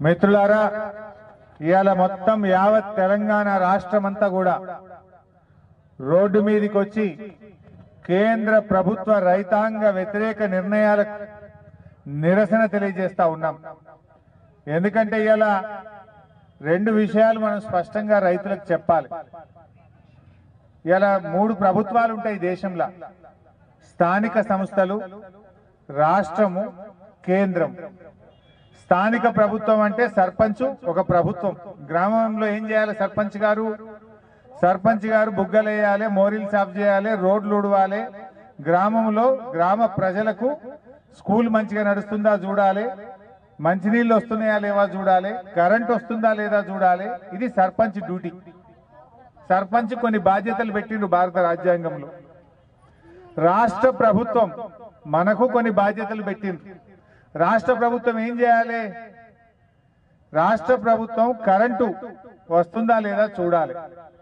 మిత్రులారా ఇవాళ మొత్తం యావత్ తెలంగాణ రాష్ట్రమంతా కూడా రోడ్డు మీదకి వచ్చి కేంద్ర ప్రభుత్వ రైతాంగ వ్యతిరేక నిర్ణయాలకు నిరసన తెలియజేస్తా ఉన్నాం ఎందుకంటే ఇవాళ రెండు విషయాలు మనం స్పష్టంగా రైతులకు చెప్పాలి ఇలా మూడు ప్రభుత్వాలు ఉంటాయి దేశంలో స్థానిక సంస్థలు రాష్ట్రము కేంద్రం స్థానిక ప్రభుత్వం అంటే సర్పంచ్ ఒక ప్రభుత్వం గ్రామంలో ఏం చేయాలి సర్పంచ్ గారు సర్పంచ్ గారు బుగ్గలు వేయాలి మోరీలు సాఫ్ చేయాలి రోడ్లు ఉడవాలి గ్రామంలో గ్రామ ప్రజలకు స్కూల్ మంచిగా నడుస్తుందా చూడాలి మంచినీళ్ళు వస్తున్నాయా లేవా చూడాలి కరెంట్ వస్తుందా లేదా చూడాలి ఇది సర్పంచ్ డ్యూటీ సర్పంచ్ కొన్ని బాధ్యతలు పెట్టిండు భారత రాజ్యాంగంలో రాష్ట్ర ప్రభుత్వం మనకు కొన్ని బాధ్యతలు పెట్టింది రాష్ట్ర ప్రభుత్వం ఏం చేయాలి రాష్ట్ర ప్రభుత్వం కరెంటు వస్తుందా లేదా చూడాలి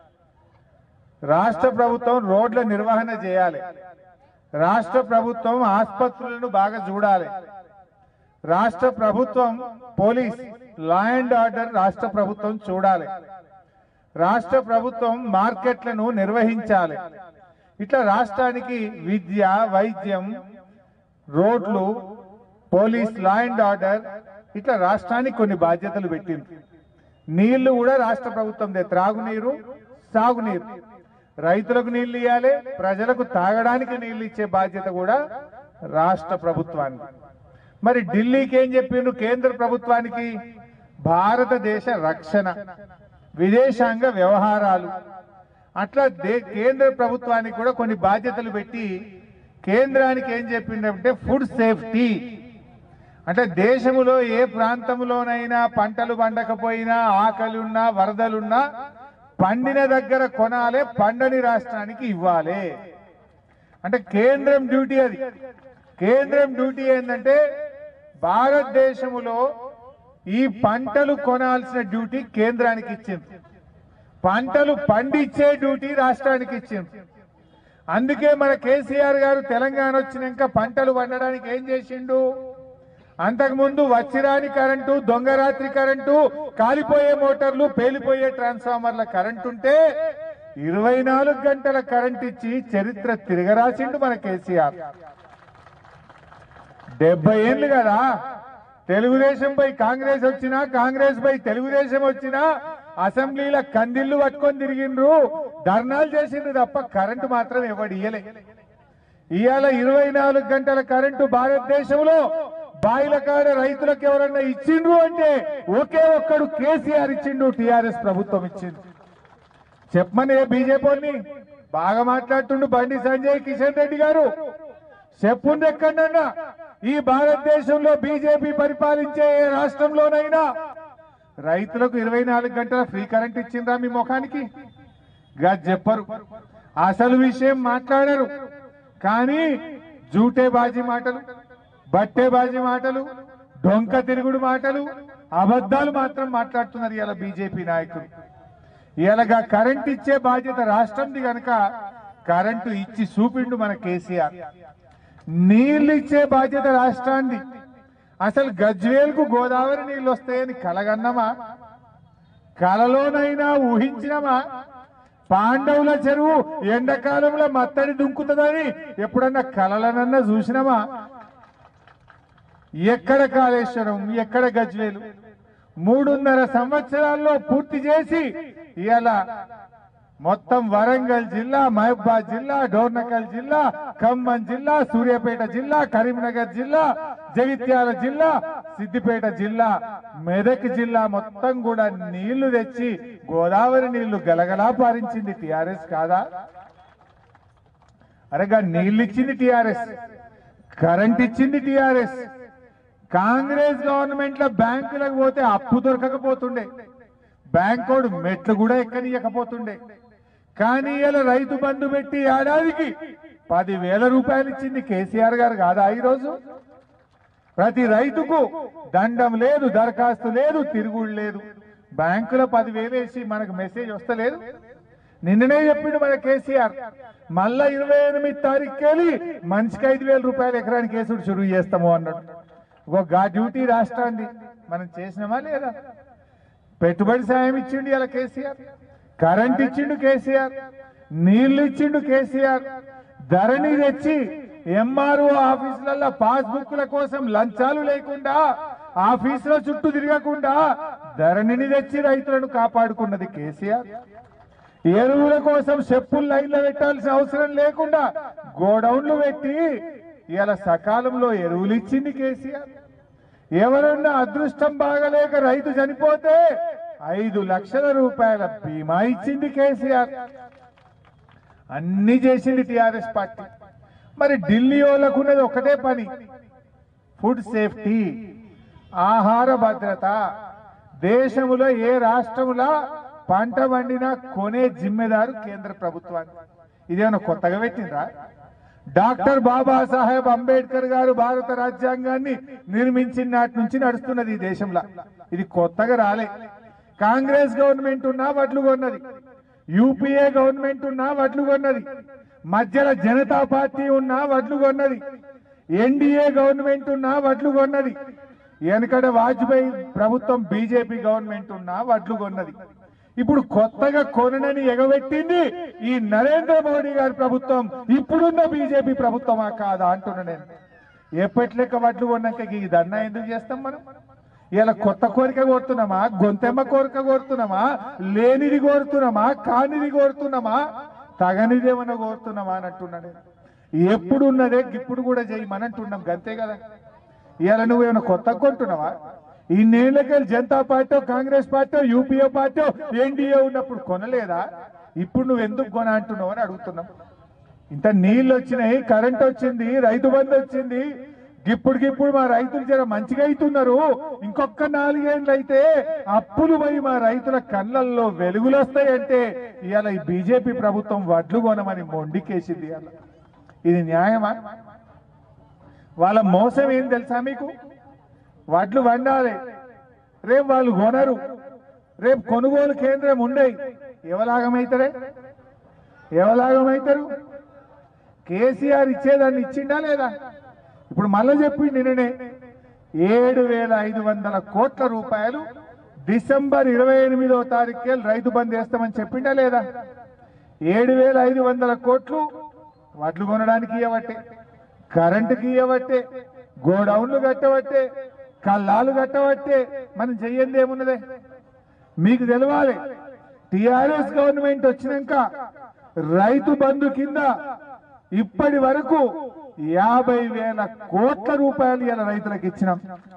రాష్ట్ర ప్రభుత్వం రోడ్ల నిర్వహణ చేయాలి రాష్ట్ర ప్రభుత్వం ఆసుపత్రులను బాగా చూడాలి రాష్ట్ర ప్రభుత్వం పోలీస్ లా అండ్ ఆర్డర్ రాష్ట్ర ప్రభుత్వం చూడాలి రాష్ట్ర ప్రభుత్వం మార్కెట్లను నిర్వహించాలి ఇట్లా రాష్ట్రానికి విద్య వైద్యం రోడ్లు పోలీస్ లా అండ్ ఆర్డర్ ఇట్లా రాష్ట్రానికి కొన్ని బాధ్యతలు పెట్టింది నీళ్లు కూడా రాష్ట్ర ప్రభుత్వందే త్రాగునీరు సాగునీరు రైతులకు నీళ్లు ఇవ్వాలి ప్రజలకు తాగడానికి నీళ్లు ఇచ్చే బాధ్యత కూడా రాష్ట్ర ప్రభుత్వానికి మరి ఢిల్లీకి ఏం చెప్పిండ్రు కేంద్ర ప్రభుత్వానికి భారతదేశ రక్షణ విదేశాంగ వ్యవహారాలు అట్లా దే- కేంద్ర ప్రభుత్వానికి కూడా కొన్ని బాధ్యతలు పెట్టి కేంద్రానికి ఏం చెప్పిందంటే ఫుడ్ సేఫ్టీ అంటే దేశములో ఏ ప్రాంతంలోనైనా పంటలు పండకపోయినా ఆకలి ఉన్నా వరదలున్నా పండిన దగ్గర కొనాలి పండని రాష్ట్రానికి ఇవ్వాలి అంటే కేంద్రం డ్యూటీ అది కేంద్రం డ్యూటీ ఏంటంటే భారతదేశములో ఈ పంటలు కొనాల్సిన డ్యూటీ కేంద్రానికి ఇచ్చింది పంటలు పండించే డ్యూటీ రాష్ట్రానికి ఇచ్చింది అందుకే మన కేసీఆర్ గారు తెలంగాణ వచ్చినాక పంటలు పండడానికి ఏం చేసిండు అంతకుముందు వచ్చిరాని కరెంటు దొంగరాత్రి కరెంటు కాలిపోయే మోటార్లు పేలిపోయే ట్రాన్స్ఫార్మర్ల కరెంటు ఉంటే ఇరవై నాలుగు గంటల కరెంట్ ఇచ్చి చరిత్ర తిరగరాసిండు మన కేసీఆర్ డెబ్బై ఏళ్ళు కదా తెలుగుదేశం పై కాంగ్రెస్ వచ్చినా కాంగ్రెస్ పై తెలుగుదేశం వచ్చినా అసెంబ్లీల కందిళ్లు పట్టుకొని తిరిగిండ్రు ధర్నాలు చేసిండ్రు తప్ప కరెంటు మాత్రం ఎవడు ఇయ్యలే ఇవాళ ఇరవై నాలుగు గంటల కరెంటు భారతదేశంలో బాయిల కాడ రైతులకు ఎవరన్నా ఇచ్చిండ్రు అంటే ఒకే ఒక్కడు కేసీఆర్ ఇచ్చిండు టిఆర్ఎస్ ప్రభుత్వం ఇచ్చింది చెప్పమని బీజేపీ వాళ్ళని బాగా మాట్లాడుతుండు బండి సంజయ్ కిషన్ రెడ్డి గారు చెప్పుంది ఎక్కడన్నా ఈ భారతదేశంలో బీజేపీ పరిపాలించే ఏ రాష్ట్రంలోనైనా రైతులకు ఇరవై నాలుగు గంటల ఫ్రీ కరెంట్ ఇచ్చిండ్రా మీ ముఖానికి గా చెప్పరు అసలు విషయం మాట్లాడరు కానీ జూటే బాజీ మాటలు బట్టే బాజీ మాటలు డొంక తిరుగుడు మాటలు అబద్ధాలు మాత్రం మాట్లాడుతున్నారు ఇలా బీజేపీ నాయకులు ఇలాగా కరెంట్ ఇచ్చే బాధ్యత రాష్ట్రంది గనక కరెంటు ఇచ్చి చూపిండు మన కేసీఆర్ నీళ్లు ఇచ్చే బాధ్యత రాష్ట్రాన్ని అసలు గజ్వేల్కు గోదావరి నీళ్లు వస్తాయని కలగన్నమా కలలోనైనా ఊహించినమా పాండవుల చెరువు ఎండాకాలంలో మత్తడి దుంకుతుందని ఎప్పుడన్నా కలలనన్నా చూసినమా ఎక్కడ కాళేశ్వరం ఎక్కడ గజ్వేలు మూడున్నర సంవత్సరాల్లో పూర్తి చేసి ఇవాళ మొత్తం వరంగల్ జిల్లా మహబాద్ జిల్లా డోర్నకల్ జిల్లా ఖమ్మం జిల్లా సూర్యాపేట జిల్లా కరీంనగర్ జిల్లా జగిత్యాల జిల్లా సిద్దిపేట జిల్లా మెదక్ జిల్లా మొత్తం కూడా నీళ్లు తెచ్చి గోదావరి నీళ్లు గలగలా పారించింది టిఆర్ఎస్ కాదా అరగా నీళ్ళు ఇచ్చింది టిఆర్ఎస్ కరెంట్ ఇచ్చింది టిఆర్ఎస్ కాంగ్రెస్ గవర్నమెంట్ లో బ్యాంకులకు పోతే అప్పు దొరకకపోతుండే బ్యాంకోడు మెట్లు కూడా ఎక్కనియకపోతుండే కానీ ఇలా రైతు బంధు పెట్టి ఏడాదికి పదివేల రూపాయలు ఇచ్చింది కేసీఆర్ గారు కాదా ఈరోజు ప్రతి రైతుకు దండం లేదు దరఖాస్తు లేదు తిరుగుడు లేదు బ్యాంకులో పదివేలు వేసి మనకు మెసేజ్ వస్తలేదు నిన్ననే చెప్పిండు మన కేసీఆర్ మళ్ళా ఇరవై ఎనిమిది తారీఖుకెళ్ళి మనిషికి ఐదు వేల రూపాయలు ఎకరానికి వేసుడు చురువు చేస్తాము అన్నాడు ఒక గా డ్యూటీ రాష్ట్రాన్ని మనం చేసినామా లేదా పెట్టుబడి సాయం ఇచ్చిండు ఇలా కేసీఆర్ కరెంట్ ఇచ్చిండు కేసీఆర్ నీళ్లు ఇచ్చిండు కేసీఆర్ ధరణి తెచ్చి ఎంఆర్ఓ ఆఫీసులలో పాస్బుక్ల కోసం లంచాలు లేకుండా ఆఫీసుల చుట్టూ తిరగకుండా ధరణిని తెచ్చి రైతులను కాపాడుకున్నది కేసీఆర్ ఎరువుల కోసం చెప్పులు లైన్లో పెట్టాల్సిన అవసరం లేకుండా గోడౌన్లు పెట్టి ఇలా సకాలంలో ఎరువులు ఇచ్చింది కేసీఆర్ ఎవరన్నా అదృష్టం బాగలేక రైతు చనిపోతే ఐదు లక్షల రూపాయల బీమా ఇచ్చింది కేసీఆర్ అన్ని చేసింది టిఆర్ఎస్ పార్టీ మరి ఢిల్లీ వాళ్ళకు ఉన్నది ఒకటే పని ఫుడ్ సేఫ్టీ ఆహార భద్రత దేశములో ఏ రాష్ట్రములా పంట వండినా కొనే జిమ్మెదారు కేంద్ర ప్రభుత్వాన్ని ఇదేమన్నా కొత్తగా పెట్టిండ్రా డాక్టర్ బాబాసాహెబ్ అంబేద్కర్ గారు భారత రాజ్యాంగాన్ని నిర్మించిన నాటి నుంచి నడుస్తున్నది ఈ దేశంలో ఇది కొత్తగా రాలే కాంగ్రెస్ గవర్నమెంట్ ఉన్నా వడ్లు కొన్నది యూపీఏ గవర్నమెంట్ ఉన్నా వడ్లు కొన్నది మధ్యలో జనతా పార్టీ ఉన్నా వడ్లు కొన్నది ఎన్డీఏ గవర్నమెంట్ ఉన్నా వడ్లు కొన్నది వెనకడ వాజ్పేయి ప్రభుత్వం బీజేపీ గవర్నమెంట్ ఉన్నా వడ్లు కొన్నది ఇప్పుడు కొత్తగా కొనని ఎగబెట్టింది ఈ నరేంద్ర మోడీ గారి ప్రభుత్వం ఇప్పుడున్న బీజేపీ ప్రభుత్వమా కాదా అంటున్నా నేను ఎప్పటి లెక్క వడ్లు కొన్నాక ఈ ధర్నా ఎందుకు చేస్తాం మనం ఇలా కొత్త కోరిక కోరుతున్నామా గొంతెమ్మ కోరిక కోరుతున్నామా లేనిది కోరుతున్నామా కానిది కోరుతున్నామా తగనిదేమన్నా కోరుతున్నామా అని అంటున్నా నేను ఎప్పుడు ఉన్నదే ఇప్పుడు కూడా చేయమని అంటున్నాం గంతే కదా ఇవాళ నువ్వేమైనా కొత్త కొంటున్నావా ఇన్నేళ్ళకెళ్ళి Janata party Congress party UPA party NDA ఉన్నప్పుడు కొనలేదా ఇప్పుడు నువ్వు ఎందుకు కొన అంటున్నావు అని అడుగుతున్నాం ఇంత నీళ్ళు వచ్చినాయి కరెంట్ వచ్చింది రైతు బంధు వచ్చింది ఇప్పుడుకిప్పుడు మా రైతులు జర మంచిగా అవుతున్నారు ఇంకొక నాలుగేళ్ళు అయితే అప్పులు పోయి మా రైతుల కళ్ళల్లో వెలుగులు వస్తాయంటే ఇవాళ ఈ బీజేపీ ప్రభుత్వం వడ్లు కొనమని మొండికేసింది ఇవాళ ఇది న్యాయమా వాళ్ళ మోసం ఏం తెలుసా మీకు వడ్లు వండాలి రేపు వాళ్ళు కొనరు రేపు కొనుగోలు కేంద్రం ఉండయి ఎవలాగమైతారే ఎవలాగమైతారు కేసీఆర్ ఇచ్చేదాన్ని ఇచ్చిండా లేదా ఇప్పుడు మళ్ళా చెప్పి నిన్ననే ఏడు వేల ఐదు వందల కోట్ల రూపాయలు డిసెంబర్ ఇరవై ఎనిమిదో తారీఖు రైతు బంద్ వేస్తామని చెప్పిండా లేదా ఏడు వేల ఐదు వందల కోట్లు వడ్లు కొనడానికి ఇవ్వబట్టే కరెంటుకి ఇవ్వబట్టే గోడౌన్లు కట్టబట్టే కల్లాలు కట్టబట్టే మనం చెయ్యంది ఏమున్నదే మీకు తెలవాలి టిఆర్ఎస్ గవర్నమెంట్ వచ్చినాక రైతు బంధు కింద ఇప్పటి వరకు యాభై వేల కోట్ల రూపాయలు ఇలా రైతులకు ఇచ్చినాం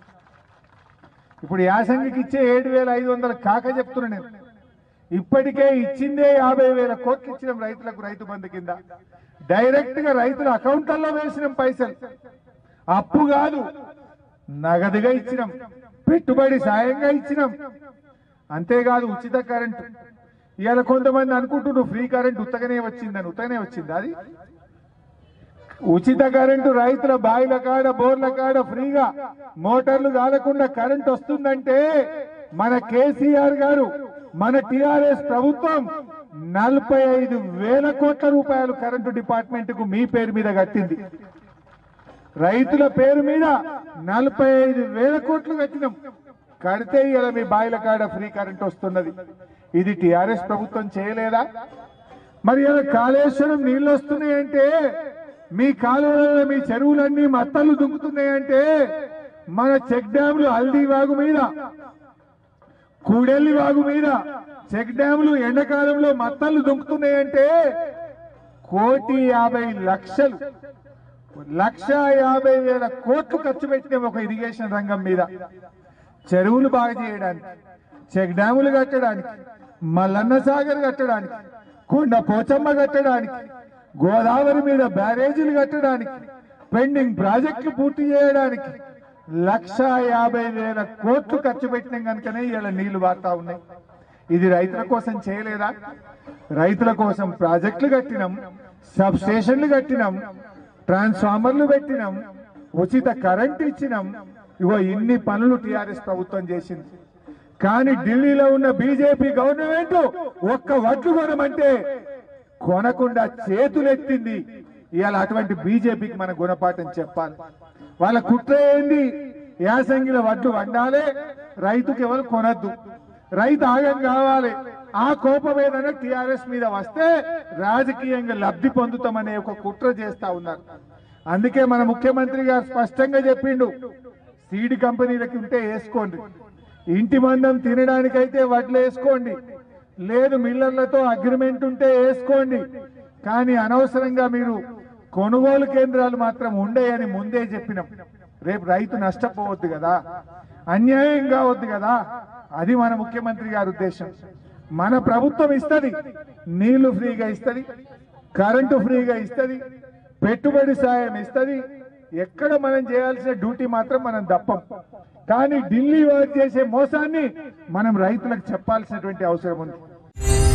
ఇప్పుడు యాసంగికి ఇచ్చే ఏడు వేల ఐదు వందల కాక చెప్తున్నా నేను ఇప్పటికే ఇచ్చిందే యాభై వేల కోట్లు ఇచ్చినాం రైతులకు రైతు బంధు కింద డైరెక్ట్ గా రైతుల అకౌంట్లలో వేసినాం పైసలు అప్పు కాదు నగదుగా ఇచ్చినాం పెట్టుబడి సాయంగా ఇచ్చినాం అంతేకాదు ఉచిత కరెంటు ఇవాళ కొంతమంది అనుకుంటున్నారు ఫ్రీ కరెంట్ ఉత్తగానే వచ్చిందని ఉత్తగానే వచ్చింది అది ఉచిత కరెంటు రైతుల బాయిల కాడ బోర్ల కాడ ఫ్రీగా మోటార్లు కాలకుండా కరెంట్ వస్తుందంటే మన కేసీఆర్ గారు మన టిఆర్ఎస్ ప్రభుత్వం నలభై ఐదు వేల కోట్ల రూపాయలు కరెంటు డిపార్ట్మెంట్ కు మీ పేరు మీద కట్టింది రైతుల పేరు మీద నలభై ఐదు వేల కోట్లు కట్టినాం కడితే ఇలా మీ బాయిల కాడ ఫ్రీ కరెంట్ వస్తున్నది ఇది టిఆర్ఎస్ ప్రభుత్వం చేయలేదా మరి ఇలా కాళేశ్వరం నీళ్ళు వస్తున్నాయంటే మీ కాలువలలో మీ చెరువులన్నీ మత్తలు దుంకుతున్నాయంటే మన చెక్ డ్యాములు హల్దీ వాగు మీద కూడెల్లి వాగు మీద చెక్ డ్యాములు ఎండాకాలంలో మత్తలు దుంకుతున్నాయంటే కోటి యాభై లక్షలు లక్ష యాభై వేల కోట్లు ఖర్చు పెట్టినాం ఒక ఇరిగేషన్ రంగం మీద చెరువులు బాగా చేయడానికి చెక్ డ్యాములు కట్టడానికి మల్లన్న సాగర్ కట్టడానికి కొండ పోచమ్మ కట్టడానికి గోదావరి మీద బ్యారేజీలు కట్టడానికి పెండింగ్ ప్రాజెక్టులు పూర్తి చేయడానికి లక్ష యాభై వేల కోట్లు ఖర్చు పెట్టినాం కనుకనే ఇలా నీళ్లు వారుతా ఉన్నాయి ఇది రైతుల కోసం చేయలేదా రైతుల కోసం ప్రాజెక్టులు కట్టినాం సబ్ స్టేషన్లు కట్టినాం ట్రాన్స్ఫార్మర్లు పెట్టినాం ఉచిత కరెంట్ ఇచ్చినాం ఇగో ఇన్ని పనులు టిఆర్ఎస్ ప్రభుత్వం చేసింది కానీ ఢిల్లీలో ఉన్న బీజేపీ గవర్నమెంట్ ఒక్క వడ్లు కొనమంటే కొనకుండా చేతులెత్తింది ఇవాళ అటువంటి బీజేపీకి మన గుణపాఠం చెప్పాలి వాళ్ళ కుట్ర ఏంది యాసంగిల వడ్లు వండాలి రైతుకి ఎవరు కొనద్దు రైతు ఆగం కావాలి ఆ కోపం ఏదైనా టిఆర్ఎస్ మీద వస్తే రాజకీయంగా లబ్ధి పొందుతామనే ఒక కుట్ర చేస్తా ఉన్నారు అందుకే మన ముఖ్యమంత్రి గారు స్పష్టంగా చెప్పిండు సీడ్ కంపెనీలకి ఉంటే వేసుకోండి ఇంటి మందం తినడానికైతే వడ్లు వేసుకోండి లేదు మిల్లర్లతో అగ్రిమెంట్ ఉంటే వేసుకోండి కానీ అనవసరంగా మీరు కొనుగోలు కేంద్రాలు మాత్రం ఉండేయని ముందే చెప్పినాం రేపు రైతు నష్టపోవద్దు కదా అన్యాయం కావద్దు కదా అది మన ముఖ్యమంత్రి గారి ఉద్దేశం మన ప్రభుత్వం ఇస్తది నీళ్లు ఫ్రీగా ఇస్తది కరెంటు ఫ్రీగా ఇస్తది పెట్టుబడి సాయం ఇస్తది ఎక్కడ మనం చేయాల్సిన డ్యూటీ మాత్రం మనం తప్పం కానీ ఢిల్లీ వారు చేసే మోసాన్ని మనం రైతులకు చెప్పాల్సినటువంటి అవసరం ఉంది